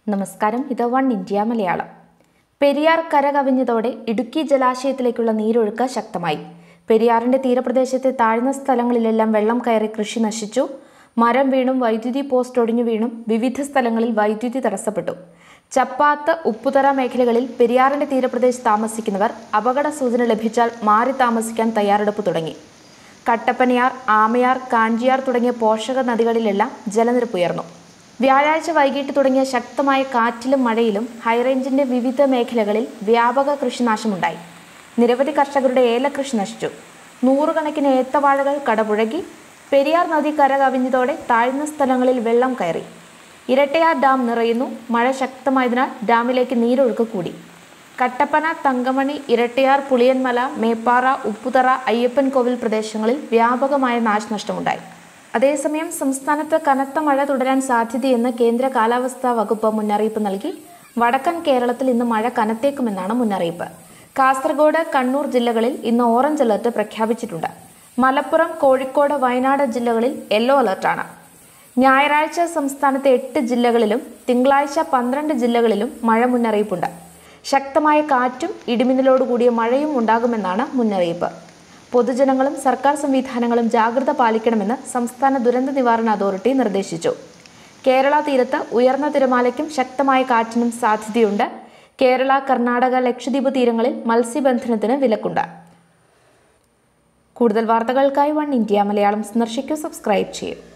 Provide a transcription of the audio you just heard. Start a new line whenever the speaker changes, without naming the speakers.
നമസ്കാരം ഇത് one India Malayalam Periyar കരകവിഞ്ഞതോടെ ഇടുക്കി ജലാശയത്തിലേക്കുള്ള നീരൊഴുക്ക് ശക്തമായി പെരിയാറിന്റെ തീരപ്രദേശത്തെ താഴ്ന്ന സ്ഥലങ്ങളിലെല്ലാം വെള്ളം കയറി കൃഷി നശിച്ചു മരം വീണും വൈദ്യുതി പോസ്റ്റ് ഒടിഞ്ഞു വീണും വിവിധ സ്ഥലങ്ങളിൽ വൈദ്യുതി തടസ്സപ്പെട്ടു ചപ്പാത്ത് ഉപ്പുതറ മേഖലകളിൽ പെരിയാറിന്റെ തീരപ്രദേശത്ത് താമസിക്കുന്നവർ അപകട സൂചന ലഭിച്ചാൽ മാറി താമസിക്കാൻ തയ്യാറെടുപ്പ് തുടങ്ങി കട്ടപ്പനയാർ ആമയാർ കാഞ്ചിയാർ തുടങ്ങിയ പോഷക നദികളിലെല്ലാം ജലനിരപ്പ് ഉയർന്നു വ്യാഴാഴ്ച വൈകിട്ട് തുടങ്ങിയ ശക്തമായ കാറ്റിലും മഴയിലും ഹൈറേഞ്ചിന്റെ വിവിധ മേഖലകളിൽ വ്യാപക കൃഷിനാശമുണ്ടായി നിരവധി കർഷകരുടെ ഏലകൃഷി നശിച്ചു നൂറുകണക്കിന് ഏത്തവാഴകൾ കടപുഴകി പെരിയാർ നദി കരകവിഞ്ഞതോടെ താഴ്ന്ന സ്ഥലങ്ങളിൽ വെള്ളം കയറി ഇരട്ടയാർ ഡാം നിറയുന്നു മഴ ശക്തമായതിനാൽ ഡാമിലേക്ക് നീരൊഴുക്ക് കൂടി കട്ടപ്പന തങ്കമണി ഇരട്ടയാർ പുളിയൻമല മേപ്പാറ ഉപ്പുതറ അയ്യപ്പൻ കോവിൽ പ്രദേശങ്ങളിൽ വ്യാപകമായ നാശനഷ്ടമുണ്ടായി അതേസമയം സംസ്ഥാനത്ത് കനത്ത മഴ തുടരാൻ സാധ്യതയെന്ന് കേന്ദ്ര കാലാവസ്ഥാ വകുപ്പ് മുന്നറിയിപ്പ് നൽകി വടക്കൻ കേരളത്തിൽ ഇന്ന് മഴ കനത്തേക്കുമെന്നാണ് മുന്നറിയിപ്പ് കാസർഗോഡ് കണ്ണൂർ ജില്ലകളിൽ ഇന്ന് ഓറഞ്ച് അലർട്ട് പ്രഖ്യാപിച്ചിട്ടുണ്ട് മലപ്പുറം കോഴിക്കോട് വയനാട് ജില്ലകളിൽ യെല്ലോ അലർട്ടാണ് ഞായറാഴ്ച സംസ്ഥാനത്തെ എട്ട് ജില്ലകളിലും തിങ്കളാഴ്ച പന്ത്രണ്ട് ജില്ലകളിലും മഴ മുന്നറിയിപ്പുണ്ട് ശക്തമായ കാറ്റും ഇടിമിന്നലോടുകൂടിയ മഴയും ഉണ്ടാകുമെന്നാണ് മുന്നറിയിപ്പ് പൊതുജനങ്ങളും സർക്കാർ സംവിധാനങ്ങളും ജാഗ്രത പാലിക്കണമെന്ന് സംസ്ഥാന ദുരന്ത നിവാരണ അതോറിറ്റി നിർദ്ദേശിച്ചു കേരള തീരത്ത് ഉയർന്ന തിരമാലയ്ക്കും ശക്തമായ കാറ്റിനും സാധ്യതയുണ്ട് കേരള കർണാടക ലക്ഷദ്വീപ് തീരങ്ങളിൽ മത്സ്യബന്ധനത്തിന് വിലക്കുണ്ട് കൂടുതൽ വാർത്തകൾക്കായി വൺ ഇന്ത്യ മലയാളം സന്ദർശിക്കൂ സബ്സ്ക്രൈബ് ചെയ്യൂ